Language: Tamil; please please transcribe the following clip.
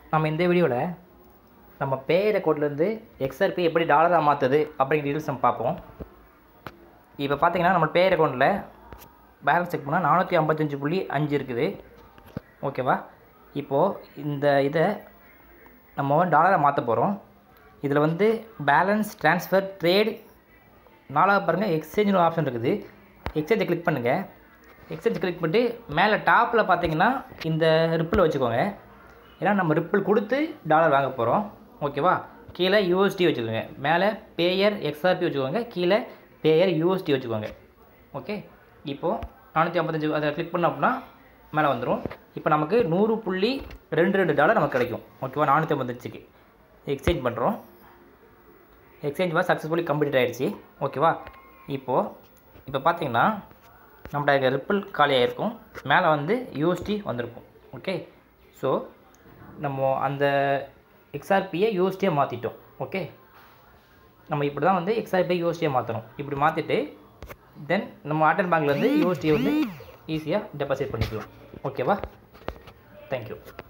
நம்ம இந்த வீடியோவில் நம்ம பேர் அக்கௌண்ட்லேருந்து எக்ஸ்ஆர்பி எப்படி டாலராக மாற்றுது அப்படிங்கிற டீட்டெயில்ஸ் நம்ம பார்ப்போம் இப்போ பார்த்தீங்கன்னா நம்ம பேர் அக்கௌண்ட்டில் பேலன்ஸ் செக் பண்ணால் நானூற்றி ஐம்பத்தஞ்சு புள்ளி அஞ்சு இருக்குது ஓகேவா இப்போது இந்த இதை நம்ம டாலரை மாற்ற போகிறோம் இதில் வந்து பேலன்ஸ் ட்ரான்ஸ்ஃபர் ட்ரேட் நாலாவது பாருங்கள் எக்ஸ்சேஞ்சுன்னு ஆப்ஷன் இருக்குது எக்ஸ்சேஞ்சை கிளிக் பண்ணுங்கள் எக்ஸ்சேஞ்ச் கிளிக் பண்ணிட்டு மேலே டாப்பில் பார்த்தீங்கன்னா இந்த ரிப்பிள் வச்சுக்கோங்க ஏன்னா நம்ம ரிப்பிள் கொடுத்து டாலர் வாங்க போகிறோம் ஓகேவா கீழே யூஎஸ்டி வச்சுக்கோங்க மேலே பேயர் எக்ஸ்ஆர்பி வச்சுக்கோங்க கீழே பேயர் யூஎஸ்டி வச்சுக்கோங்க ஓகே இப்போது நானூற்றி ஐம்பத்தஞ்சு அதை கிளிக் பண்ணோம் அப்படின்னா மேலே வந்துடும் இப்போ நமக்கு நூறு புள்ளி ரெண்டு ரெண்டு டாலர் நமக்கு கிடைக்கும் ஓகேவா நானூற்றி ஐம்பத்தஞ்சுக்கு எக்ஸ்சேஞ்ச் பண்ணுறோம் எக்ஸ்சேஞ்ச் வந்து சக்ஸஸ்ஃபுல்லி கம்ப்ளீட் ஆகிடுச்சு ஓகேவா இப்போது இப்போ பார்த்தீங்கன்னா நம்மளோட ரிப்பிள் காலியாக இருக்கும் மேலே வந்து யூஎஸ்டி வந்திருக்கும் ஓகே ஸோ நம்ம அந்த எக்ஸ்ஆர்பியை யூஎஸ்டியாக மாற்றிட்டோம் ஓகே நம்ம இப்படி தான் வந்து எக்ஸ்ஆர்பியை யூஎஸ்டியாக மாற்றணும் இப்படி மாற்றிட்டு தென் நம்ம ஆட்டன் பேங்க்லேருந்து யூஎஸ்டியை வந்து ஈஸியாக டெபாசிட் பண்ணிக்கலாம் ஓகேவா தேங்க்யூ